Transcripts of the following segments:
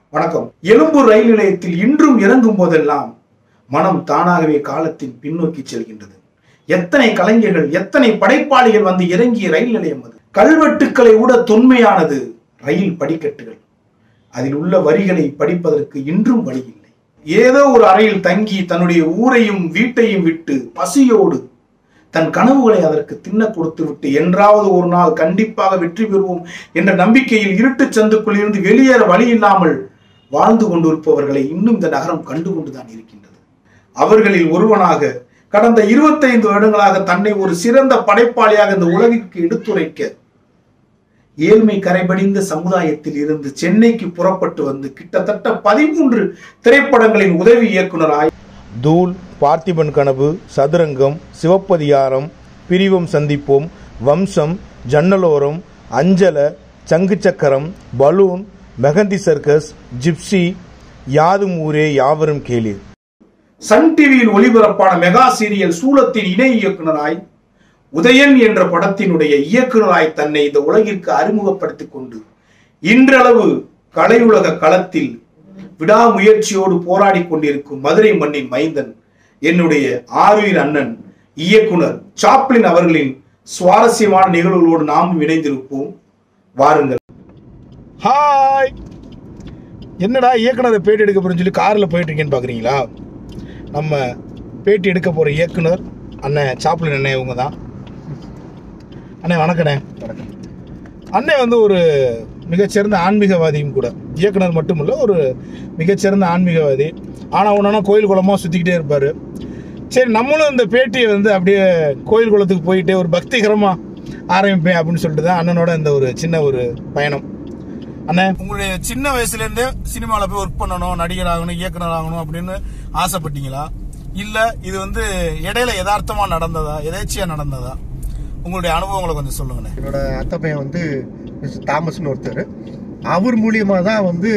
வணக்கம் எழும்பூர் ரயில் நிலையத்தில் இன்றும் இறங்கும் போதெல்லாம் மனம் தானாகவே காலத்தின் பின்னோக்கி செல்கின்றது எத்தனை கலைஞர்கள் எத்தனை படைப்பாளிகள் வந்து இறங்கிய ரயில் நிலையம் அது கல்வெட்டுக்களை விட தொன்மையானது ரயில் படிக்கட்டுகள் அதில் உள்ள வரிகளை படிப்பதற்கு இன்றும் வழி இல்லை ஏதோ ஒரு அறையில் தங்கி தன்னுடைய ஊரையும் வீட்டையும் விட்டு பசியோடு தன் கனவுகளை அதற்கு தின்ன கொடுத்து விட்டு என்றாவது ஒரு நாள் கண்டிப்பாக வெற்றி பெறுவோம் என்ற நம்பிக்கையில் இருட்டுச் சந்துக்குள் இருந்து வெளியேற வழி இல்லாமல் வாழ்ந்து கொண்டிருப்பவர்களை இன்னும் இந்த நகரம் கண்டு கொண்டுதான் இருக்கின்றது அவர்களில் ஒருவனாக கடந்த இருபத்தைந்து வருடங்களாக தன்னை ஒரு சிறந்த படைப்பாளியாக இந்த உலகிற்கு எடுத்துரைக்க ஏழ்மை கரைபடிந்த சமுதாயத்தில் இருந்து சென்னைக்கு புறப்பட்டு வந்து கிட்டத்தட்ட பதிமூன்று திரைப்படங்களின் உதவி இயக்குனராய் தூள் பார்த்திபன் கனவு சதுரங்கம் சிவப்பதிகாரம் பிரிவம் சந்திப்போம் வம்சம் ஜன்னலோரம் அஞ்சல சங்கு சக்கரம் பலூன் மெகந்தி சர்க்கஸ் ஜிப்சி யாதும் ஊரே யாவரும் கேளீர் சன் டிவியில் ஒளிபரப்பான மெகா சீரியல் சூலத்தின் இணை இயக்குனராய் உதயன் என்ற படத்தினுடைய இயக்குனராய் தன்னை இந்த உலகிற்கு அறிமுகப்படுத்திக் கொண்டு இன்றளவு கலையுலக களத்தில் விடாமுயற்சியோடு போராடி கொண்டிருக்கும் மதுரை மண்ணின் மைந்தன் என்னுடைய ஆருயிர் அண்ணன் இயக்குனர் சாப்ளின் அவர்களின் சுவாரஸ்யமான நிகழ்வுகளோடு நாமும் இணைந்திருப்போம் வாருங்கள் ஹாய் என்னடா இயக்குனரை பேட்டி எடுக்க போறேன்னு சொல்லி காரில் போயிட்டு இருக்கேன்னு பார்க்குறீங்களா நம்ம பேட்டி எடுக்க போகிற இயக்குனர் அண்ணன் சாப்பிளின் அண்ணன் இவங்க தான் அண்ணே வணக்கண்ணே அண்ணே வந்து ஒரு மிகச்சிறந்த ஆன்மீகவாதியும் கூட இயக்குனர் மட்டும் இல்லை ஒரு மிகச்சிறந்த ஆன்மீகவாதி ஆனால் ஒன்றா கோயில் குளமாக சுற்றிக்கிட்டே இருப்பார் சரி நம்மளும் இந்த பேட்டியை வந்து அப்படியே கோயில் குளத்துக்கு போயிட்டு ஒரு பக்திகரமாக ஆரம்பிப்பேன் அப்படின்னு சொல்லிட்டு தான் அண்ணனோட இந்த ஒரு சின்ன ஒரு பயணம் அண்ணே உங்களுடைய சின்ன வயசுல இருந்தே சினிமால போய் ஒர்க் பண்ணணும் நடிகர் ஆகணும் இயக்குனர் ஆகணும் அப்படின்னு ஆசைப்பட்டீங்களா இல்ல இது வந்து இடையில யதார்த்தமா நடந்ததா எதேச்சியா நடந்ததா உங்களுடைய அனுபவங்களை கொஞ்சம் சொல்லுங்கண்ணே என்னோட அத்தை பையன் வந்து மிஸ்டர் தாமஸ்னு ஒருத்தர் அவர் மூலியமாக தான் வந்து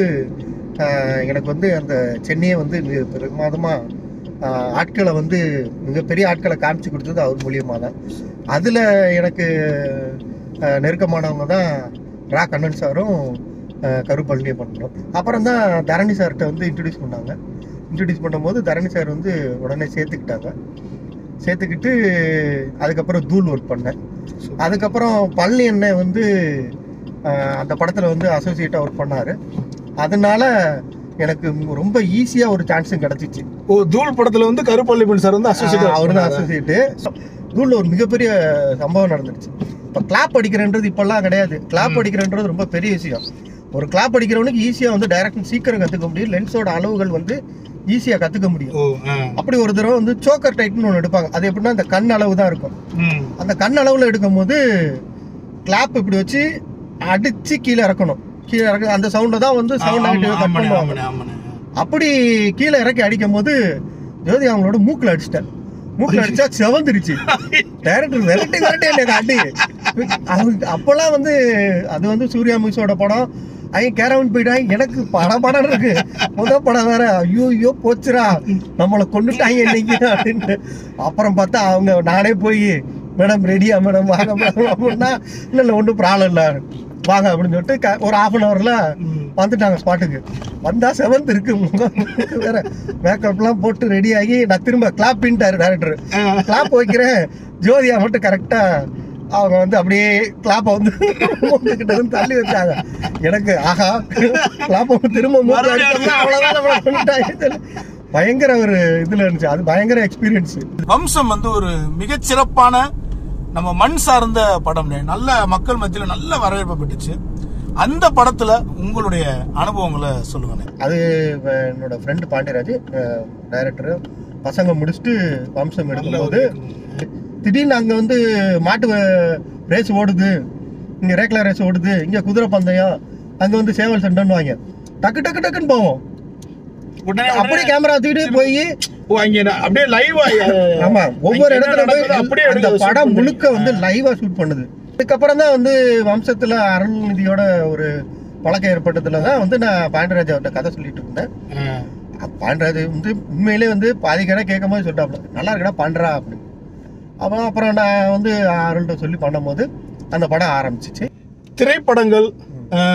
ஆஹ், எனக்கு வந்து அந்த சென்னையை வந்து மிக பிரமாதமாக ஆட்களை வந்து மிகப்பெரிய ஆட்களை காமிச்சு கொடுத்தது அவர் மூலியமாக தான் அதில் எனக்கு ஆஹ், நெருக்கமானவங்க தான் ரா கண்ணன் சாரும் ஆஹ், கரு பழனியை பண்ணணும் அப்புறம் தான் தரணி சார்கிட்ட வந்து இன்ட்ரடியூஸ் பண்ணாங்க இன்ட்ரடியூஸ் பண்ணும்போது தரணி சார் வந்து உடனே சேர்த்துக்கிட்டாங்க சேர்த்துக்கிட்டு அதுக்கப்புறம் தூள் ஒர்க் பண்ணேன் அதுக்கப்புறம் பழனி அண்ணன் வந்து ஆஹ், அந்த படத்தில் வந்து அசோசியேட்டாக ஒர்க் பண்ணார் அதனால எனக்கு ரொம்ப ஈஸியாக ஒரு சான்ஸும் கிடச்சிச்சு ஓ தூள் படத்துல வந்து கருப்பள்ளிப்பன் சார் வந்து அசோசியேட் அவர் தான் அசோசியேட்டு தூளில் ஒரு மிகப்பெரிய சம்பவம் நடந்துருச்சு இப்போ கிளாப் அடிக்கிறன்றது இப்போல்லாம் கிடையாது கிளாப் அடிக்கிறன்றது ரொம்ப பெரிய விஷயம் ஒரு கிளாப் அடிக்கிறவனுக்கு ஈஸியாக வந்து டைரக்ட் சீக்கிரம் கற்றுக்க முடியும் லென்ஸோட அளவுகள் வந்து ஈஸியாக கற்றுக்க முடியும் ஓ ஆ. அப்படி ஒரு தடவை வந்து சோக்கர் டைட்னு ஒன்று எடுப்பாங்க அது எப்படின்னா அந்த கண் அளவு தான் இருக்கும் ம். அந்த கண் அளவில் எடுக்கும்போது கிளாப் இப்படி வச்சு அடிச்சு கீழே இறக்கணும் கீழே இறக்க அந்த சவுண்டை தான் வந்து சவுண்ட் ஆமா, ஆகிட்டு கட் ஆமாண்ணே, பண்ணுவாங்க ஆமாண்ணே, ஆமாண்ணே. அப்படி கீழே இறக்கி அடிக்கும் போது ஜோதி அவங்களோட மூக்குல அடிச்சிட்டேன் மூக்குல அடிச்சா செவந்துருச்சு டைரக்டர் விரட்டி விரட்டி என்னை காட்டி அவங்க அப்போல்லாம் வந்து அது வந்து சூர்யா மியூஸோட படம் அவங்க கேரவன் போயிட்டாங்க எனக்கு படம் படம் இருக்கு முத படம் வேற ஐயோ ஐயோ போச்சுரா நம்மளை கொண்டுட்டாங்க இன்னைக்கு அப்படின்னு அப்புறம் பார்த்தா அவங்க நானே போய் மேடம் ரெடியா மேடம் வாங்க மேடம் அப்படின்னா இல்லை இல்லை ஒன்றும் ப்ராப்ளம் இல்லை வாங்க அப்படின்னு சொல்லிட்டு க- ஒரு ஹாஃப் அன் ஹவரில் வந்துட்டாங்க ஸ்பாட்டுக்கு வந்தா செவன்த் இருக்கு முகம் வேற மேக்கப்லாம் போட்டு ரெடி ஆகி நான் திரும்ப கிளாப் பின்ட்டாரு டேரக்டர் கிளாப் வைக்கிறேன் ஜோதியா மட்டும் கரெக்டா அவங்க வந்து அப்படியே கிளாப்பை வந்து கிட்ட இருந்து தள்ளி வச்சாங்க எனக்கு ஆஹா கிளாப்பை திரும்ப மூக்கு அடிச்சோம்னா அவ்வளவுதான் நம்மளை கொண்டுட்டாங்க. பயங்கர ஒரு இதுல இருந்துச்சு அது பயங்கர எக்ஸ்பீரியன்ஸ் வம்சம் வந்து ஒரு மிகச் சிறப்பான நம்ம மண் சார்ந்த படம் நல்ல மக்கள் மத்தியில நல்ல வரவேற்பு பெற்றுச்சு அந்த படத்துல உங்களுடைய அனுபவங்களை சொல்லுங்கண்ணே அது அஹ், என்னோட ஃப்ரெண்டு பாண்டியராஜ் டைரக்டர் பசங்க முடிச்சுட்டு வம்சம் எடுக்கும்போது திடீர்னு அங்கே வந்து மாட்டு ரேஸ் ஓடுது இங்கே ரேக்லா ரேஸ் ஓடுது இங்கே குதிரை பந்தயம் அங்கே வந்து சேவல் சண்டைன்னு வாங்க டக்கு டக்கு டக்குன்னு போவோம் உடனே அப்படியே கேமரா தூக்கிட்டு போய் ஓ, அங்க நான் அப்படியே லைவா ஆமா ஒவ்வொரு அங்க என்ன இடத்துல போய் நடக்குதோ அப்படியே அந்த எடுத்து படம் shoot முழுக்க வந்து லைவா ஷூட் பண்ணுது அதுக்கப்புறம் தான் வந்து வம்சத்துல அருள்நிதியோட ஒரு பழக்கம் ஏற்பட்டதுல தான் வந்து நான் பாண்டியராஜ் அவர்கிட்ட கதை சொல்லிட்டு இருந்தேன் அப்ப பாண்டராஜ் வந்து உண்மையிலே வந்து பாதி கடை கேட்கும் போது சொல்லிட்டாப்ல நல்லா இருக்கடா பண்றா அப்படின்னு அப்புறம் அப்புறம் நான் வந்து அருள்கிட்ட சொல்லி பண்ணும்போது அந்த படம் ஆரம்பிச்சிச்சு திரைப்படங்கள் அஹ்,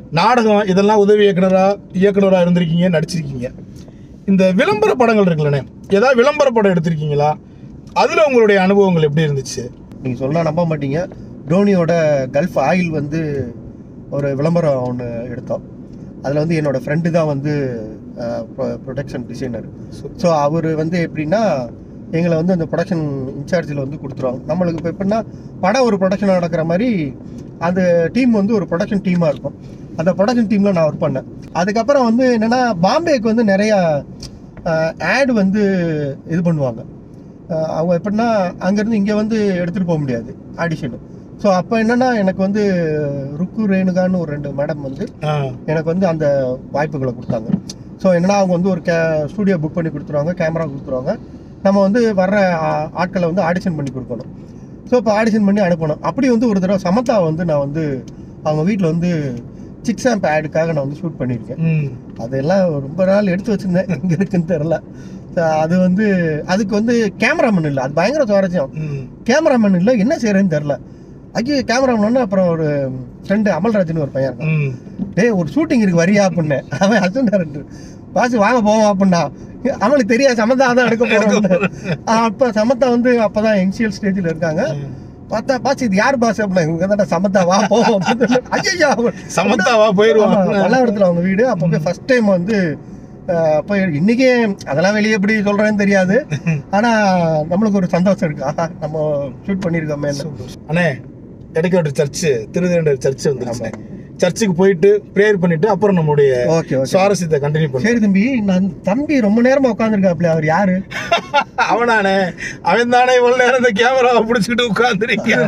நாடகம் இதெல்லாம் உதவி இயக்குனரா இயக்குனரா இருந்திருக்கீங்க நடிச்சிருக்கீங்க இந்த விளம்பர படங்கள் இருக்குல்லண்ணே ஏதாவது விளம்பர படம் எடுத்திருக்கீங்களா அதுல உங்களுடைய அனுபவங்கள் எப்படி இருந்துச்சு நீங்கள் சொன்னா நம்ப மாட்டீங்க டோனியோட கல்ஃப் ஆயில் வந்து ஒரு விளம்பரம் ஒன்று எடுத்தோம் அதில் வந்து என்னோட ஃப்ரெண்டு தான் வந்து ப்ரொடக்ஷன் டிசைனர் ஸோ அவர் வந்து எப்படின்னா எங்களை வந்து அந்த ப்ரொடக்ஷன் இன்சார்ஜில் வந்து கொடுத்துருவாங்க நம்மளுக்கு இப்போ எப்படின்னா படம் ஒரு ப்ரொடக்ஷன் நடக்கிற மாதிரி அந்த டீம் வந்து ஒரு ப்ரொடக்ஷன் டீமாக இருக்கும் அந்த ப்ரொடக்ஷன் டீமில் நான் ஒர்க் பண்ணேன் அதுக்கப்புறம் வந்து என்னென்னா பாம்பேக்கு வந்து நிறையா ஆட் வந்து இது பண்ணுவாங்க அஹ் அவங்க எப்படின்னா அங்கேருந்து இங்கே வந்து எடுத்துகிட்டு போக முடியாது ஆடிஷனு ஸோ அப்போ என்னென்னா எனக்கு வந்து ருக்கு ரேணுகான்னு ஒரு ரெண்டு மேடம் வந்து ஆ, எனக்கு வந்து அந்த வாய்ப்புகளை கொடுத்தாங்க ஸோ என்னன்னா அவங்க வந்து ஒரு கே ஸ்டூடியோ புக் பண்ணி கொடுத்துருவாங்க கேமரா கொடுத்துருவாங்க நம்ம வந்து வர்ற ஆ- ஆட்களை வந்து ஆடிஷன் பண்ணி கொடுக்கணும் ஸோ இப்போ ஆடிஷன் பண்ணி அனுப்பணும் அப்படி வந்து ஒரு தடவை சமத்தா வந்து நான் வந்து அவங்க வீட்டில் வந்து சிக்ஸ் ஆம்ப் ஆடுக்காக நான் வந்து ஷூட் பண்ணியிருக்கேன் ம், அதெல்லாம் ரொம்ப நாள் எடுத்து வச்சிருந்தேன் எங்கே இருக்குன்னு தெரில அது வந்து அதுக்கு வந்து கேமராமேன் இல்லை அது பயங்கர சுவாரஸ்யம் ம். கேமராமேன் இல்லை என்ன செய்யறேன்னு தெரில ஐயோ கேமராமேன் அப்புறம் ஒரு ஃப்ரெண்டு அமல்ராஜ்னு ஒரு பையன் இருக்கான் ம். டேய் ஒரு ஷூட்டிங் இருக்கு வரியா அப்படின்னு அவன் அர்ஜுன் டேரக்டர் பாஸ் வாங்க போவோம் அப்படின்னா அவனுக்கு தெரியாது சமந்தா தான் எடுக்க போறோம் அப்ப சமந்தா வந்து அப்பதான் இனிஷியல் ஸ்டேஜ்ல இருக்காங்க பார்த்தா பாஸ் இது யார் பாஸ் அப்படின்னா இவங்க தான் சமந்தா வா போவோம் ஐயா சமந்தாவா போயிருவாங்க பல்லாவரத்துல அவங்க வீடு அப்போ போய் ஃபர்ஸ்ட் டைம் வந்து அஹ், போய் இன்னைக்கே அதெல்லாம் வெளியே எப்படி சொல்றேன்னு தெரியாது ஆனா நம்மளுக்கு ஒரு சந்தோஷம் இருக்கு ஆஹா நம்ம ஷூட் பண்ணிருக்கோமே அண்ணே எடக்கோட்டை சர்ச்சு திருதேண்டர் சர்ச்சு வந்துருச்சு சர்ச்சுக்கு போயிட்டு ப்ரேயர் பண்ணிட்டு அப்புறம் நம்முடைய ஓகே ஓகே சுவாரஸ்யத்தை கண்டினியூ பண்ண சரி தம்பி நான் தம்பி ரொம்ப நேரமா உட்காந்துருக்காப்ல அவர் யாரு அவனானே அவன் தானே இவ்வளவு நேரம் இந்த கேமராவை பிடிச்சிக்கிட்டு உட்கார்ந்துருக்கேன்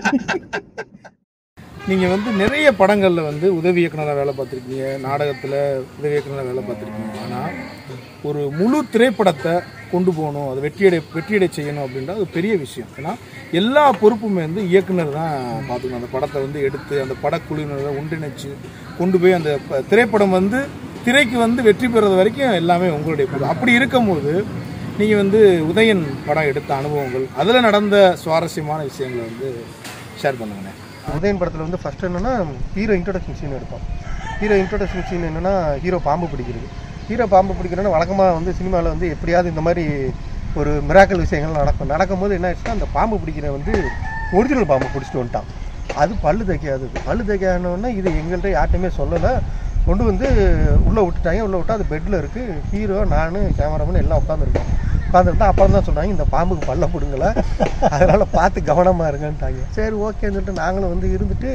நீங்க வந்து நிறைய படங்கள்ல வந்து உதவி இயக்குனரா வேலை பார்த்துருக்கீங்க நாடகத்துல உதவி இயக்குனரா வேலை பார்த்துருக்கீங்க ஆனா ஒரு முழு திரைப்படத்தை கொண்டு போகணும் அதை வெற்றியடை வெற்றியடை செய்யணும் அப்படின்றது அது பெரிய விஷயம் ஏன்னா எல்லா பொறுப்புமே வந்து இயக்குனர் தான் பார்த்துக்கணும் அந்த படத்தை வந்து எடுத்து அந்த படக்குழுவினரை ஒன்றிணைச்சு கொண்டு போய் அந்த ப- திரைப்படம் வந்து திரைக்கு வந்து வெற்றி பெறது வரைக்கும் எல்லாமே உங்களுடைய பொறுப்பு அப்படி இருக்கும்போது நீங்கள் வந்து உதயன் படம் எடுத்த அனுபவங்கள் அதில் நடந்த சுவாரஸ்யமான விஷயங்களை வந்து ஷேர் பண்ணுங்கண்ணே உதயன் படத்துல வந்து ஃபர்ஸ்ட் என்னன்னா ஹீரோ இன்ட்ரோடக்ஷன் சீன் எடுத்தோம் ஹீரோ இன்ட்ரோடக்ஷன் சீன் என்னன்னா ஹீரோ பாம்பு பிடிக்கிறது ஹீரோ பாம்பு பிடிக்கிறதுனா வழக்கமாக வந்து சினிமாவில் வந்து எப்படியாவது இந்த மாதிரி ஒரு மிராக்கல் விஷயங்கள் நடக்கும் நடக்கும்போது என்ன ஆயிடுச்சுன்னா அந்த பாம்பு பிடிக்கிற வந்து ஒரிஜினல் பாம்பு பிடிச்சிட்டு வந்துட்டான் அது பல்லு தைக்காது பல்லு தைக்கானோடனே இது எங்கள்கிட்ட யார்ட்டையுமே சொல்லலை கொண்டு வந்து உள்ளே விட்டுட்டாங்க உள்ளே விட்டா அது பெட்டில் இருக்குது ஹீரோ நான் கேமராமேன் எல்லாம் உட்காந்துருக்கோம் உட்காந்துருந்தா அப்புறம் தான் சொன்னாங்க இந்த பாம்புக்கு பல்ல பிடுங்கல அதனால் பார்த்து கவனமாக இருங்கன்ட்டாங்க சரி ஓகேன்னு சொல்லிட்டு நாங்களும் வந்து இருந்துட்டு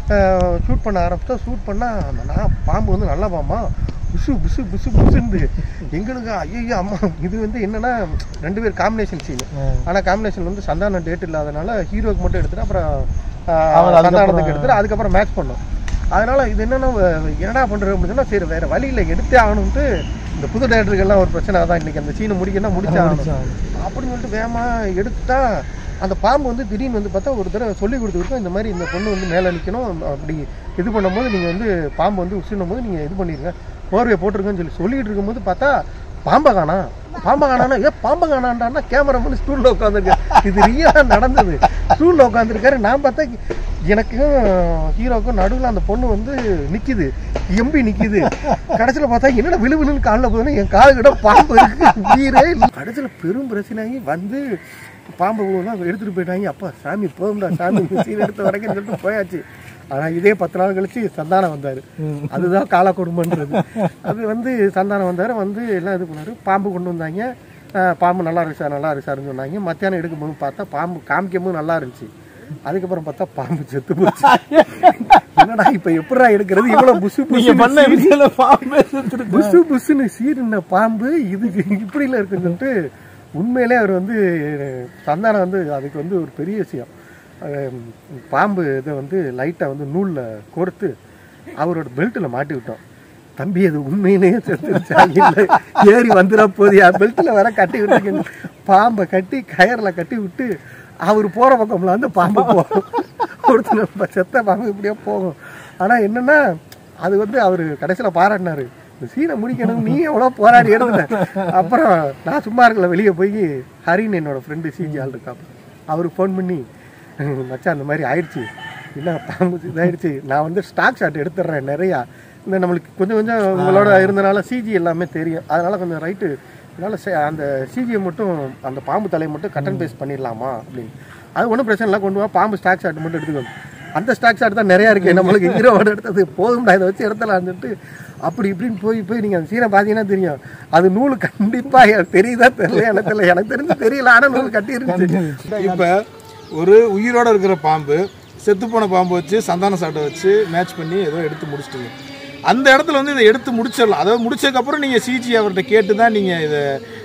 ஷூட் பண்ண ஆரம்பிச்சோம் ஷூட் பண்ணால் அந்த நான் பாம்பு வந்து நல்ல பாம்பா புசு புசு புசு புசுந்து எங்களுக்கு ஐயோ அம்மா இது வந்து என்னன்னா ரெண்டு பேர் காம்பினேஷன் சீன் ஆனால் காம்பினேஷன் வந்து சந்தானம் டேட் இல்லாதனால ஹீரோக்கு மட்டும் எடுத்துட்டு அப்புறம் ஆஹ், சந்தானத்துக்கு எடுத்துட்டு அதுக்கப்புறம் மேட்ச் பண்ணோம் அதனால இது என்னன்னா அஹ், என்னடா பண்றது அப்படின்னு சொன்னா சரி வேற வழி இல்லை எடுத்தே ஆகணும்ட்டு இந்த புது டேரக்டருக்கெல்லாம் ஒரு பிரச்சனை தான் இன்னைக்கு அந்த சீனை முடிக்கணும் முடிச்சா அப்படின்னு சொல்லிட்டு வேகமா எடுத்துட்டா அந்த பாம்பு வந்து திடீர்னு வந்து பார்த்தா ஒரு தடவை சொல்லி கொடுத்துருக்கோம் இந்த மாதிரி இந்த பொண்ணு வந்து மேலே நிற்கணும் அப்படி இது பண்ணும்போது நீங்கள் வந்து பாம்பு வந்து உசினும் போது நீங்கள் இது பண்ணிருங்க போர்வையை போட்டிருக்கேன்னு சொல்லி சொல்லிட்டு இருக்கும்போது பார்த்தா பாம்பை காணா பாம்பை காணானா ஏ பாம்பை காணான்டான்னா கேமரா வந்து ஸ்டூலில் உட்காந்துருக்காரு இது ரியலாக நடந்தது ஸ்டூலில் உட்காந்துருக்காரு நான் பார்த்தா எனக்கும் ஹீரோக்கும் நடுவில் அந்த பொண்ணு வந்து நிக்குது எம்பி நிக்குது கடைசியில் பார்த்தா என்னடா விழு விழுன்னு காலில் போதுன்னு என் காலு கிட்ட பாம்பு இருக்கு உயிரே இல்லை கடைசியில் பெரும் பிரச்சனையாகி வந்து பாம்பு தான் எடுத்துட்டு போயிட்டாங்க அப்பா சாமி போகும்டா சாமி சீன் எடுத்து வரைக்கும் சொல்லிட்டு போயாச்சு ஆனால் இதே பத்து நாள் கழிச்சு சந்தானம் வந்தார் அதுதான் கால கொடுமைன்றது அது வந்து சந்தானம் வந்தார் வந்து எல்லாம் இது பண்ணாரு பாம்பு கொண்டு வந்தாங்க அஹ் பாம்பு நல்லா இருக்கு சார் நல்லா இருக்கு சார்னு சொன்னாங்க மத்தியானம் எடுக்கும்போது பார்த்தா பாம்பு காமிக்கும் போது நல்லா இருந்துச்சு அதுக்கப்புறம் பார்த்தா பாம்பு செத்து போச்சு என்னடா இப்ப எப்படிடா எடுக்கிறது இவ்வளவு புசு புசு புசு புசுன்னு சீருன பாம்பு இதுக்கு இப்படில இருக்குன்னு சொல்லிட்டு உண்மையிலே அவர் வந்து சந்தானம் வந்து அதுக்கு வந்து ஒரு பெரிய விஷயம் அஹ் பாம்பு இதை வந்து லைட்டாக வந்து நூலில் கோர்த்து அவரோட பெல்ட்டில் மாட்டி விட்டோம் தம்பி அது உண்மையிலேயே செத்துருச்சா இல்லை ஏறி வந்துட போதியா பெல்ட்டில் வர கட்டி விட்டுருக்கீங்க பாம்பை கட்டி கயரில் கட்டி விட்டு அவர் போகிற பக்கம்ல வந்து பாம்பு போகும் ஒருத்தர் நம்ம செத்த பாம்பு இப்படியே போகும் ஆனால் என்னன்னா அது வந்து அவர் கடைசியில் பாராட்டினாரு இந்த சீனை முடிக்கணும் நீ எவ்வளோ போராடி எடுத்துட்ட அப்புறம் நான் சும்மா இருக்கல வெளியே போய் ஹரின்னு என்னோட ஃப்ரெண்டு சிஜி ஆள் இருக்கான் அவருக்கு ஃபோன் பண்ணி மச்சான் அந்த மாதிரி ஆயிடுச்சு என்ன பாம்பு இதாயிடுச்சு நான் வந்து ஸ்டாக் ஷாட் எடுத்துடுறேன் நிறையா இந்த நம்மளுக்கு கொஞ்சம் கொஞ்சம் உங்களோட இருந்தனால சிஜி எல்லாமே தெரியும் அதனால கொஞ்சம் ரைட்டு அதனால சே- அந்த சிஜியை மட்டும் அந்த பாம்பு தலையை மட்டும் கட்டன் பேஸ்ட் பண்ணிடலாமா அப்படின்னு அது ஒன்றும் பிரச்சனை இல்லை கொண்டு வா பாம்பு ஸ்டாக் ஷாட் மட்டும் எடுத்துக்கோங்க அந்த ஸ்டாக் ஷாட் தான் நிறையா இருக்குது நம்மளுக்கு ஹீரோவோட எடுத்தது போதும்டா இதை வச்சு எடுத்துலான்ட்டு அப்படி இப்படின்னு போய் போய் நீங்கள் அந்த சீனை பார்த்தீங்கன்னா தெரியும் அது நூல் கண்டிப்பாக தெரியுதா தெரியல எனக்கு தெரியல எனக்கு தெரிஞ்சு தெரியல ஆனால் நூல் கட்டி இருந்துச்சு இப்போ ஒரு உயிரோட இருக்கிற பாம்பு செத்துப்போன பாம்பு வச்சு சந்தான சாட்டை வச்சு மேட்ச் பண்ணி ஏதோ எடுத்து முடிச்சிட்டீங்க அந்த இடத்துல வந்து இதை எடுத்து முடிச்சிடலாம் அதாவது முடிச்சதுக்கப்புறம் நீங்கள் சிஜி அவர்கிட்ட கேட்டு தான் நீங்கள் இதை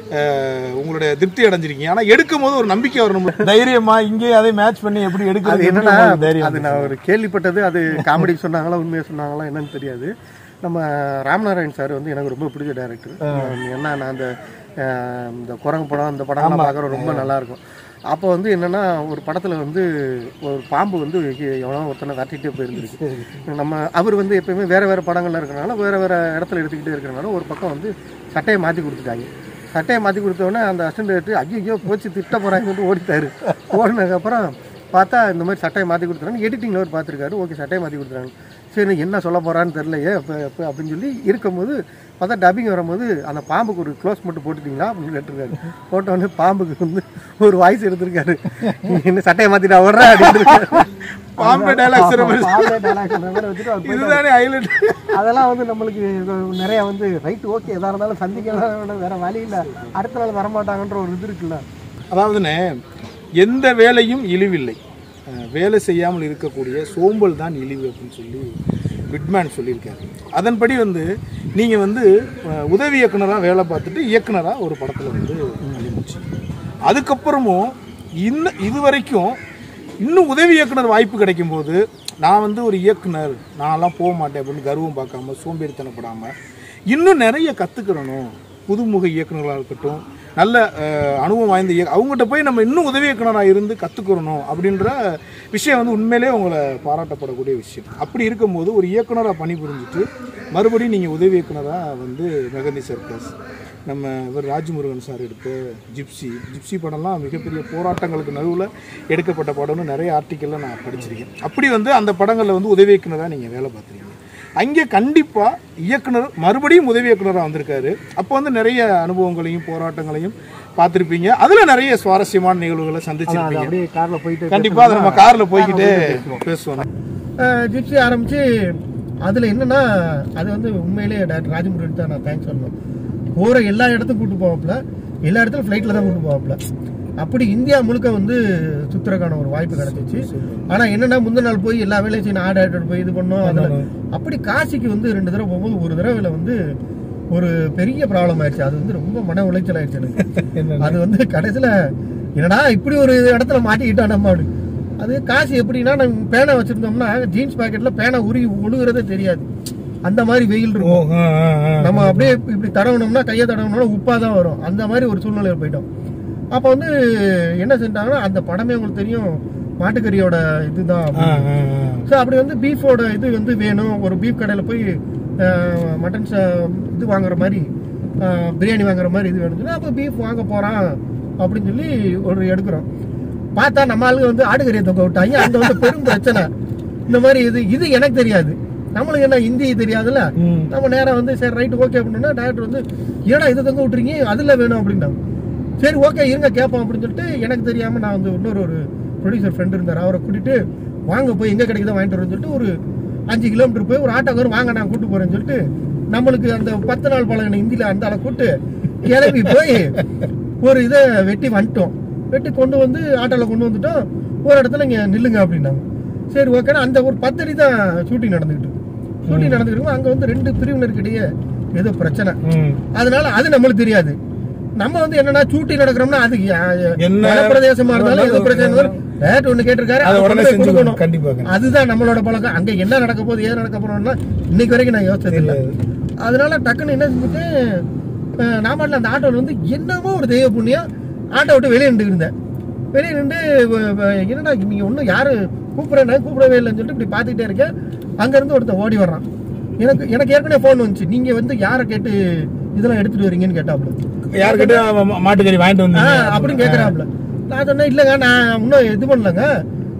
அஹ், உங்களுடைய திருப்தி அடைஞ்சிருக்கீங்க ஆனால் எடுக்கும் போது ஒரு நம்பிக்கை வரணும் தைரியமா இங்கேயே அதை மேட்ச் பண்ணி எப்படி அது எடுக்கிறது என்னன்னா எப்படி உங்களுக்கு தைரியம் அது நான் ஒரு கேள்விப்பட்டது அது காமெடி சொன்னாங்களா உண்மையாக சொன்னாங்களா என்னன்னு தெரியாது நம்ம ராமநாராயண் சார் வந்து எனக்கு ரொம்ப பிடிச்ச டேரக்டர் ஏன்னா நான் அந்த அஹ், இந்த குரங்கு படம் அந்த படம்லாம் பார்க்குற ரொம்ப நல்லா இருக்கும் அப்போ வந்து என்னன்னா ஒரு படத்தில் வந்து ஒரு பாம்பு வந்து எவனோ ஒருத்தனை விரட்டிகிட்டே போயிருந்துருக்கு நம்ம அவர் வந்து எப்பயுமே வேறு வேறு படங்கள்ல இருக்கிறனால வேறு வேறு இடத்துல எடுத்துக்கிட்டே இருக்கிறனால ஒரு பக்கம் வந்து சட்டையை மாற்றி கொடுத்துட்டாங்க சட்டையை மாற்றி கொடுத்தோடனே அந்த அசிஸ்டன்ட் ஐயோ போச்சு திட்ட போகிறாங்கன்னு சொல்லிட்டு ஓடிட்டாரு ஓடினதுக்கப்புறம் பார்த்தா இந்த மாதிரி சட்டையை மாற்றி கொடுத்துறாங்க எடிட்டிங்கில் அவர் பார்த்துருக்காரு ஓகே சட்டையை மாற்றி கொடுத்துறாங்க சரி என்ன சொல்ல போகிறான்னு தெரிலையே இப்போ இப்போ அப்படின்னு சொல்லி இருக்கும்போது பார்த்தா டப்பிங் வரும்போது அந்த பாம்புக்கு ஒரு க்ளோஸ் மட்டும் போட்டுட்டீங்களா அப்படின்னு கேட்டிருக்காரு போட்டோடனே பாம்புக்கு வந்து ஒரு வாய்ஸ் எடுத்திருக்காரு என்ன சட்டையை மாற்றிட்டா வர்ற அப்படின்னு பாம்பே dialogue சொல்ற மாதிரி. பாம்பே dialogue சொல்ற மாதிரி வச்சுட்டு அவர் போயிட்டாரு. இதுதானே ஹைலைட் அதெல்லாம் வந்து நம்மளுக்கு நிறைய வந்து ரைட் ஓகே எதா இருந்தாலும் சந்திக்கலாம் வேற வழி இல்லை அடுத்த நாள் வரமாட்டாங்கன்ற ஒரு இது இருக்குல்ல அதாவதுண்ணே எந்த வேலையும் இழிவில்லை அஹ் வேலை செய்யாமல் இருக்கக்கூடிய சோம்பல் தான் இழிவு அப்படின்னு சொல்லி விட்மேன் சொல்லியிருக்காரு அதன்படி வந்து நீங்கள் வந்து அஹ், உதவி இயக்குனராக வேலை பார்த்துட்டு இயக்குனராக ஒரு படத்தில் வந்து அழிமுச்சு அதுக்கப்புறமும் இன்னும் இது வரைக்கும் இன்னும் உதவி இயக்குனர் வாய்ப்பு கிடைக்கும்போது நான் வந்து ஒரு இயக்குனர் நான்லாம் போக மாட்டேன் அப்படின்னு கர்வம் பார்க்காம சோம்பேறித்தனப்படாமல் இன்னும் நிறைய கற்றுக்கிறணும் புதுமுக இயக்குனர்களாக இருக்கட்டும் நல்ல அஹ், அனுபவம் வாய்ந்த இயக்க அவங்ககிட்ட போய் நம்ம இன்னும் உதவி இயக்குனராக இருந்து கற்றுக்கிறணும் அப்படின்ற விஷயம் வந்து உண்மையிலே உங்களை பாராட்டப்படக்கூடிய விஷயம் அப்படி இருக்கும்போது ஒரு இயக்குனராக பணிபுரிஞ்சுட்டு மறுபடியும் நீங்கள் உதவி இயக்குனராக வந்து மெகந்தி சர்க்கஸ் நம்ம இவர் ராஜ்முருகன் சார் எடுத்த ஜிப்சி ஜிப்சி படம்லாம் மிகப்பெரிய போராட்டங்களுக்கு நடுவில் எடுக்கப்பட்ட படம்னு நிறைய ஆர்டிக்கலில் நான் படிச்சிருக்கேன் அப்படி வந்து அந்த படங்களில் வந்து உதவி இயக்குனராக நீங்கள் வேலை பார்த்துருக்கீங்க அங்கே கண்டிப்பாக இயக்குனர் மறுபடியும் உதவி இயக்குனராக வந்திருக்காரு அப்போ வந்து நிறைய அனுபவங்களையும் போராட்டங்களையும் பார்த்துருப்பீங்க அதில் நிறைய சுவாரஸ்யமான நிகழ்வுகளை சந்திச்சிருப்பீங்க அப்படியே கார்ல போயிட்டு கண்டிப்பாக அதை நம்ம காரில் போய்கிட்டு பேசுவோம் ஜிப்சி ஆரம்பிச்சு அதுல என்னன்னா அது வந்து உண்மையிலேயே டாக்டர் ராஜமுருகன் தான் நான் தேங்க்ஸ் சொல்லணும் போற எல்லா இடத்துக்கும் கூட்டு போவாப்ல எல்லா இடத்துலும் ஃப்ளைட்ல தான் கூட்டு போவாப்ல அப்படி இந்தியா முழுக்க வந்து சுத்துறதுக்கான ஒரு வாய்ப்பு கிடைச்சிச்சு ஆனா என்னன்னா முந்தின நாள் போய் எல்லா வேலையும் செய்யணும் ஆர்டர் ஆர்டர் போய் இது பண்ணோம் அதுல அப்படி காசிக்கு வந்து ரெண்டு தடவை போகும்போது ஒரு தடவைல வந்து ஒரு பெரிய ப்ராப்ளம் ஆயிடுச்சு அது வந்து ரொம்ப மன உளைச்சல் ஆயிடுச்சு எனக்கு அது வந்து கடைசியில என்னடா இப்படி ஒரு இடத்துல மாட்டிக்கிட்டோம் நம்ம அப்படி அது காசு எப்படின்னா நம்ம பேனா வச்சிருந்தோம்னா ஜீன்ஸ் பாக்கெட்ல பேனா உருகி ஒழுகுறதே தெரியாது அந்த மாதிரி வெயில் இருக்கும் நம்ம அப்படியே இப்ப- இப்படி தடவணும்னா கையை தடவணும்னா உப்பா தான் வரும் அந்த மாதிரி ஒரு சூழ்நிலையில் போயிட்டோம் அப்போ வந்து என்ன செஞ்சாங்கன்னா அந்த படமே உங்களுக்கு தெரியும் மாட்டுக்கறியோட இதுதான் ஸோ அப்படி வந்து பீஃபோட இது வந்து வேணும் ஒரு பீஃப் கடையில் போய் மட்டன் இது வாங்குற மாதிரி அஹ், பிரியாணி வாங்குற மாதிரி இது வேணும் சொல்லி அப்போ பீஃப் வாங்க போகிறான் அப்படின்னு சொல்லி ஒரு எடுக்கிறோம் பார்த்தா நம்ம ஆளுங்க வந்து ஆடுகறியை தொங்க விட்டாங்க அந்த வந்து பெரும் பிரச்சனை இந்த மாதிரி இது இது எனக்கு தெரியாது நம்மளுக்கு என்ன ஹிந்தி தெரியாதுல்ல நம்ம நேரா வந்து சரி ரைட் ஓகே அப்படின்னா டேரக்டர் வந்து ஏடா இதை தொங்க விட்டுறீங்க அதில் வேணும் அப்படின்னாங்க சரி ஓகே இருங்க கேட்போம் அப்படின்னு சொல்லிட்டு எனக்கு தெரியாம நான் வந்து இன்னொரு ஒரு ப்ரொடியூசர் ஃப்ரெண்ட் இருந்தார் அவரை கூட்டிட்டு வாங்க போய் எங்க கிடைக்குதோ வாங்கிட்டு வரேன்னு சொல்லிட்டு ஒரு அஞ்சு கிலோமீட்டர் போய் ஒரு ஆட்டோக்காரர் வாங்க நான் கூட்டு போறேன்னு சொல்லிட்டு நம்மளுக்கு அந்த பத்து நாள் பழகின ஹிந்தியில அந்த ஆளை கூட்டு கிளம்பி போய் ஒரு இதை வெட்டி வந்துட்டோம் வெட்டி கொண்டு வந்து ஆட்டோல கொண்டு வந்துட்டோம் ஒரு இடத்துல இங்க நில்லுங்க அப்படின்னாங்க சரி ஓகேனா அந்த ஒரு பத்து அடி தான் ஷூட்டிங் நடந்துகிட்டு ஷூட்டிங் நடந்துகிட்டு இருக்கும் அங்க வந்து ரெண்டு பிரிவினருக்கிடையே ஏதோ பிரச்சனை அதனால அது நம்மளுக்கு தெரியாது நம்ம வந்து என்னன்னா சூட்டி நடக்கிறோம்னா அது யா- என்ன- வன பிரதேசமா இருந்தாலும் எது பிரச்சனை இருந்தாலும் டேரக்டர் ஒண்ணு கேட்டிருக்காரு அதை அதை உடனே கொண்டு போய் செஞ்சு கொடுக்கணும். கண்டிப்பா, கண்டிப்பா. அதுதான் நம்மளோட பழக்கம் அங்க என்ன நடக்க போகுது ஏது நடக்க போறோம்னா இன்னைக்கு வரைக்கும் நான் யோசிச்சது இல்ல அதனால டக்குன்னு என்ன செஞ்சுட்டு அஹ், நான் பாட்டுல அந்த ஆட்டோல வந்து என்னமோ ஒரு தெய்வ புண்ணியம் ஆட்டோ விட்டு வெளியே நின்று இருந்தேன் வெளியே நின்று வ- வ- என்னடா நீங்க ஒன்றும் யாரு கூப்பிடுறேன் கூப்பிடவே இல்லைன்னு சொல்லிட்டு இப்படி பார்த்துக்கிட்டே இருக்கேன் அங்க இருந்து ஒருத்தன் ஓடி வர்றான் எனக்கு எனக்கு ஏற்கனவே ஃபோன் வந்துச்சு நீங்க வந்து யாரை கேட்டு இதெல்லாம் எடுத்துட்டு வரீங்கன்னு கேட்டாப்புல யாருக்கிட்ட மாட்டுக்கறி வாங்கிட்டு ஆ, வந்தீங்க அப்படின்னு கேக்குறாப்ல நான் சொன்னேன் இல்லங்க நான் இன்னும் இது பண்ணலங்க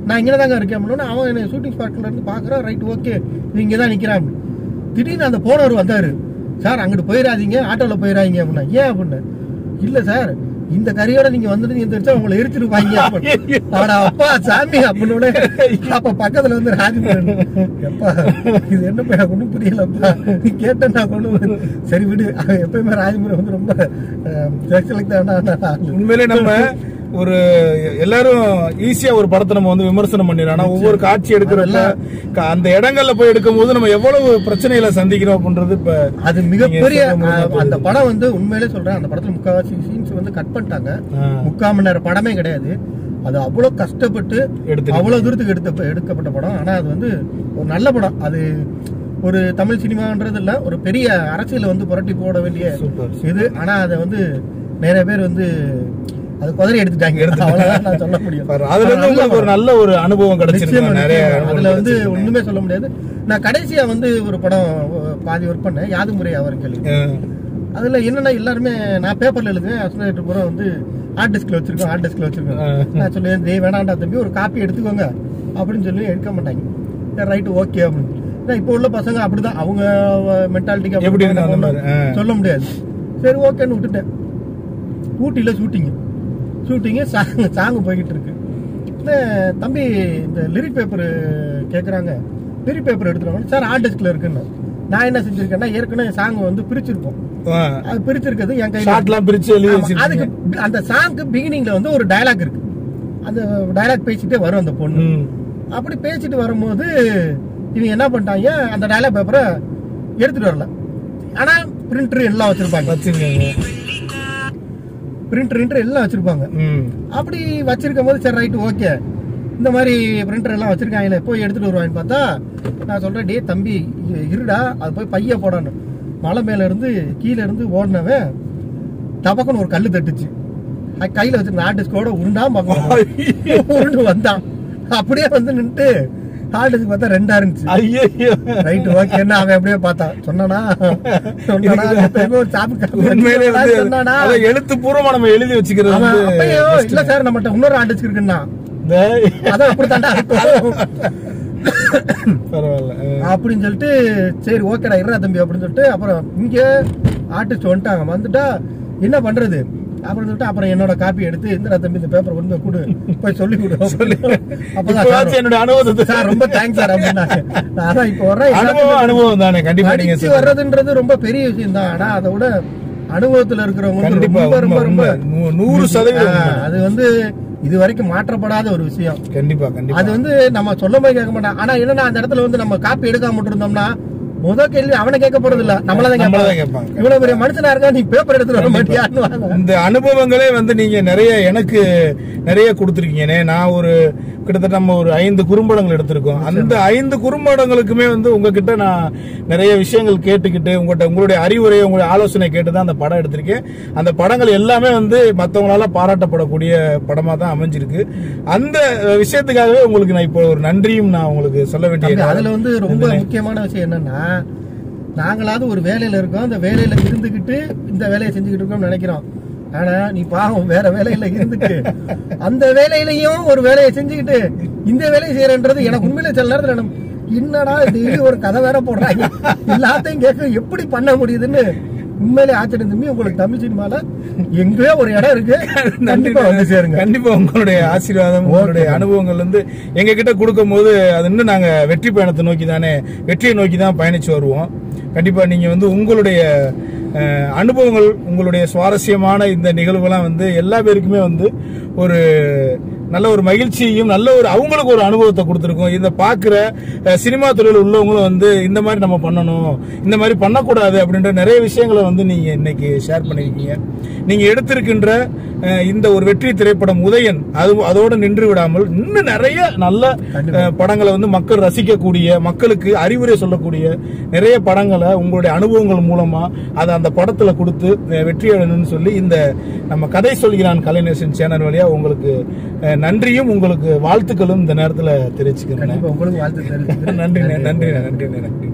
நான் இங்கே தாங்க இருக்கேன் அப்படின்னா அவன் என்ன ஷூட்டிங் ஸ்பாட்ல இருந்து பார்க்குறான் ரைட் ஓகே நீ இங்கே தான் நிற்கிறான் திடீர்னு அந்த போனவர் வந்தாரு சார் அங்கிட்டு போயிடாதீங்க ஆட்டோவில் போயிடாதீங்க அப்படின்னா ஏன் அப்படின்னு இல்லை சார் இந்த கறியோட நீங்க வந்துட்டு தெரிஞ்சா உங்களை எரிச்சிருப்பாங்க அப்படின்னு. ஆடா அப்பா சாமி அப்படின்னு உடனே, அப்ப பக்கத்துல வந்து ராஜமுருகன் எப்பா இது என்ன எனக்கு ஒண்ணும் புரியலப்பா நீ கேட்டா கொண்டு சரி விடு அவன் எப்பயுமே ராஜமுருகன் வந்து ரொம்ப செலக்ட் உண்மையிலே நம்ம ஒரு எல்லாரும் ஈஸியா ஒரு படத்தை நம்ம வந்து விமர்சனம் பண்ணிடுறோம் ஆனா ஒவ்வொரு காட்சி எடுக்கிறப்ப க- அந்த இடங்கள்ல போய் எடுக்கும் போது நம்ம எவ்வளவு பிரச்சனைகளை சந்திக்கிறோம் அப்படின்றது இப்ப அது மிகப்பெரிய நீங்க சொல்ற மாதிரி அஹ், அந்த படம் வந்து உண்மையிலே சொல்றேன் அந்த படத்துல முக்காவாசி சீன்ஸ் வந்து கட் பண்ணிட்டாங்க ஆ. முக்கால் மணி நேரம் படமே கிடையாது அது அவ்வளவு கஷ்டப்பட்டு எடுத்திருக்காங்க. அவ்வளவு தூரத்துக்கு எடுத்த எடுக்கப்பட்ட படம் ஆனா அது வந்து ஒரு நல்ல படம் அது ஒரு தமிழ் சினிமான்றது இல்ல ஒரு பெரிய அரசியல வந்து புரட்டி போட வேண்டிய சூப்பர் இது ஆனா அதை வந்து நிறைய பேர் வந்து அது குதிரை எடுத்துட்டாங்க அவ்வளவுதான் நான் சொல்ல முடியும் பாரு, அதுல இருந்து நல்ல உங்களுக்கு ஒரு படம். நல்ல ஒரு அனுபவம் கிடைச்சிருக்கு நிச்சயமா, நிறைய நிச்சயமா. அனுபவம் அதுல வந்து கிடைச்சிருக்கு. ஒண்ணுமே சொல்ல முடியாது நான் கடைசியா வந்து ஒரு படம் அஹ், பாதி ஒர்க் பண்ணேன் யாது முறை அவர் கேள்வி ஆ. அதுல என்னன்னா எல்லாருமே நான் பேப்பர்ல எழுதுவேன் அசோசியேட்டர் பூரா வந்து ஹார்ட் டிஸ்க்ல வச்சிருக்கோம் ஹார்ட் டிஸ்க்ல வச்சிருக்கோம் ஆ. நான் சொல்லுவேன் டேய் வேணாண்டா தம்பி ஒரு காப்பி எடுத்துக்கோங்க அப்படின்னு சொல்லி எடுக்க மாட்டாங்க ரைட் ஓகே அப்படின்னு ஏன்னா இப்போ உள்ள பசங்க அப்படிதான் அவங்க மென்டாலிட்டிக்கு எப்படி இருக்கு அந்த மாதிரி? ஆ. சொல்ல முடியாது சரி ஓகேன்னு விட்டுட்டேன் ஊட்டியில ஷூட்டிங் ஷூட்டிங்கு சாங் சாங் போய்கிட்டு இருக்கு இந்த தம்பி இந்த லிரிக் பேப்பர் கேட்குறாங்க லிரிக் பேப்பர் எடுத்துருவாங்க சார் ஹார்ட் டிஸ்க்ல இருக்குன்னு நான் என்ன செஞ்சிருக்கேன்னா ஏற்கனவே சாங் வந்து பிரிச்சிருப்போம் ஆ. அது பிரிச்சிருக்கிறது என் கையில ஷார்ட்லாம் பிரிச்சு எழுதி ஆமா, அதுக்கு வச்சிருக்கீங்க அந்த சாங்க்கு பிகினிங்ல வந்து ஒரு டயலாக் இருக்கு அந்த டயலாக் பேசிட்டே வரும் அந்த பொண்ணு ம். அப்படி பேசிட்டு வரும்போது இவங்க என்ன பண்ணிட்டாங்க அந்த டயலாக் பேப்பரை எடுத்துட்டு வரல ஆனா பிரிண்டர் எல்லாம் வச்சிருப்பாங்க வச்சிருக்கீங்க பிரிண்டர் எல்லாம் வச்சிருப்பாங்க ம். அப்படி வச்சிருக்கும் போது சரி ரைட் ஓகே இந்த மாதிரி பிரிண்டர் எல்லாம் வச்சிருக்காங்களே போய் எடுத்துட்டு வருவாங்கன்னு பார்த்தா நான் சொல்றேன் டே தம்பி இ- இருடா அது போய் பைய போடணும் மலை மேல இருந்து கீழே இருந்து ஓடினவன் டபக்குன்னு ஒரு கல்லு தட்டுச்சு அது கையில வச்சிருந்த ஆர்டிஸ்டோட உருண்டா பார்க்கணும் உருண்டு வந்தான் அப்படியே வந்து நின்னுட்டு ஆர்டிஸ்ட் பார்த்தா ரெண்டா இருந்துச்சு ஐயையோ. ரைட் ஓகேன்னா அவன் அப்படியே பார்த்தான் சொன்னானா சொன்னானா எப்பயுமே ஒரு சாப்பிட்டு உண்மையிலே வந்து சொன்னானா அதை எழுத்துப்பூர்வமா நம்ம எழுதி வச்சுக்கிறது அவன் வந்து அப்பயோ best. இல்ல சார் நம்மகிட்ட இன்னொரு ஆர்டிஸ்ட் இருக்குன்னா இந்த அதான் அப்படித்தாண்டா இருக்கும் பரவாயில்ல ஆ. அப்படின்னு சொல்லிட்டு சரி ஓகேடா இருடா தம்பி அப்படின்னு சொல்லிட்டு அப்புறம் இங்க ஆர்டிஸ்ட் வந்துட்டாங்க வந்துட்டா என்ன பண்றது அப்புறம் சொல்லிட்டு அப்புறம் என்னோட காப்பி எடுத்து இந்திரா தம்பி இந்த பேப்பர் கொண்டு போய் கொடு போய் சொல்லி கொடு அப்பதான் இப்பவாச்சும் என்னோட அனுபவத்தை சார் ரொம்ப தேங்க்ஸ் சார் அப்படின்னாங்க நான் அதான் இப்போ வர்றேன் அனுபவம் அனுபவம் தானே கண்டிப்பா நீங்க அடிச்சு சொல்றது. வர்றதுன்றது ரொம்ப பெரிய விஷயம் தான் ஆனா அதை விட அனுபவத்துல இருக்கிறவங்க வந்து கண்டிப்பா ரொம்ப ரொம்ப உண்மை, ரொம்ப உண்மை. நூ- நூறு சதவீதம் ஆ, உண்மை. அது வந்து இது வரைக்கும் மாற்றப்படாத ஒரு விஷயம் கண்டிப்பா அது கண்டிப்பா வந்து நம்ம சொல்ல போய் கேட்க மாட்டான் ஆனா என்னன்னா அந்த இடத்துல வந்து நம்ம காப்பி எடுக்காம மட்டும் இருந்தோம்னா முத கேள்வி அவனை கேட்க போறது இல்ல நம்மளதான் நம்மளதான் கேட்பாங்க கேட்பாங்க. இவ்வளவு பெரிய மனுஷனா இருக்கா நீ பேப்பர் எடுத்துட்டு வர மாட்டியான்னு வாங்க. இந்த அனுபவங்களே வந்து நீங்க நிறைய எனக்கு நிறைய கொடுத்துருக்கீங்கனே நான் ஒரு கிட்டத்தட்ட நம்ம ஒரு ஐந்து குறும்படங்கள் எடுத்திருக்கோம் அந்த ஐந்து குறும்படங்களுக்குமே வந்து உங்ககிட்ட நான் நிறைய விஷயங்கள் கேட்டுக்கிட்டு உங்கள்கிட்ட உங்களுடைய அறிவுரை உங்களுடைய ஆலோசனை கேட்டு தான் அந்த படம் எடுத்திருக்கேன் அந்த படங்கள் எல்லாமே வந்து மற்றவங்களால பாராட்டப்படக்கூடிய படமா தான் அமைஞ்சிருக்கு அந்த விஷயத்துக்காகவே உங்களுக்கு நான் இப்போ ஒரு நன்றியும் நான் உங்களுக்கு சொல்ல தம்பி, வேண்டிய அதுல வந்து ரொம்ப முக்கியமான விஷயம் என்னன்னா நாங்களாவது ஒரு வேலையில இருக்கோம் அந்த வேலையில இருந்துகிட்டு இந்த வேலையை செஞ்சுக்கிட்டு இருக்கோம்னு நினைக்கிறோம் ஆனா நீ பாவம் வேற வேலையில இருந்துட்டு அந்த வேலையிலயும் ஒரு வேலையை செஞ்சுக்கிட்டு இந்த வேலையை செய்யறன்றது எனக்கு உண்மையில சில நேரத்துல எனக்கு என்னடா டெய்லி ஒரு கதை வேற போடுறாங்க எல்லாத்தையும் கேட்க எப்படி பண்ண முடியுதுன்னு உண்மையிலே ஆச்சரியம் தம்பி உங்களுக்கு தமிழ் சினிமால எங்கேயோ ஒரு இடம் இருக்கு கண்டிப்பா வந்து சேருங்க கண்டிப்பா உங்களுடைய ஆசீர்வாதம் உங்களுடைய அனுபவங்கள் வந்து எங்க கிட்ட கொடுக்கும் போது அது இன்னும் நாங்க வெற்றி பயணத்தை நோக்கி தானே வெற்றியை நோக்கி தான் பயணிச்சு வருவோம் கண்டிப்பா நீங்க வந்து உங்களுடைய அஹ், அனுபவங்கள் உங்களுடைய சுவாரஸ்யமான இந்த நிகழ்வுகள்லாம் வந்து எல்லா பேருக்குமே வந்து ஒரு நல்ல ஒரு மகிழ்ச்சியையும் நல்ல ஒரு அவங்களுக்கு ஒரு அனுபவத்தை கொடுத்துருக்கோம் இதை பார்க்குற சினிமா துறையில் உள்ளவங்களும் வந்து இந்த மாதிரி நம்ம பண்ணணும் இந்த மாதிரி பண்ணக்கூடாது அப்படின்ற நிறைய விஷயங்களை வந்து நீங்க இன்னைக்கு ஷேர் பண்ணியிருக்கீங்க நீங்க எடுத்திருக்கின்ற அஹ், இந்த ஒரு வெற்றி திரைப்படம் உதயன் அது அதோட நின்று விடாமல் இன்னும் நிறைய நல்ல அஹ், படங்களை வந்து மக்கள் ரசிக்கக்கூடிய மக்களுக்கு அறிவுரை சொல்லக்கூடிய நிறைய படங்களை உங்களுடைய அனுபவங்கள் மூலமா அதை அந்த படத்துல கொடுத்து அஹ், வெற்றி அடையணும்னு சொல்லி இந்த நம்ம கதை சொல்கிறான் கலைநேசன் சேனல் வழியா உங்களுக்கு அஹ், நன்றியும் உங்களுக்கு வாழ்த்துக்களும் இந்த நேரத்துல தெரிவிச்சுக்கிறேன் கண்டிப்பா உங்களுக்கு வாழ்த்து தெரிவிச்சுக்கிறேன் நன்றி நன்றி நன்றி நன்றி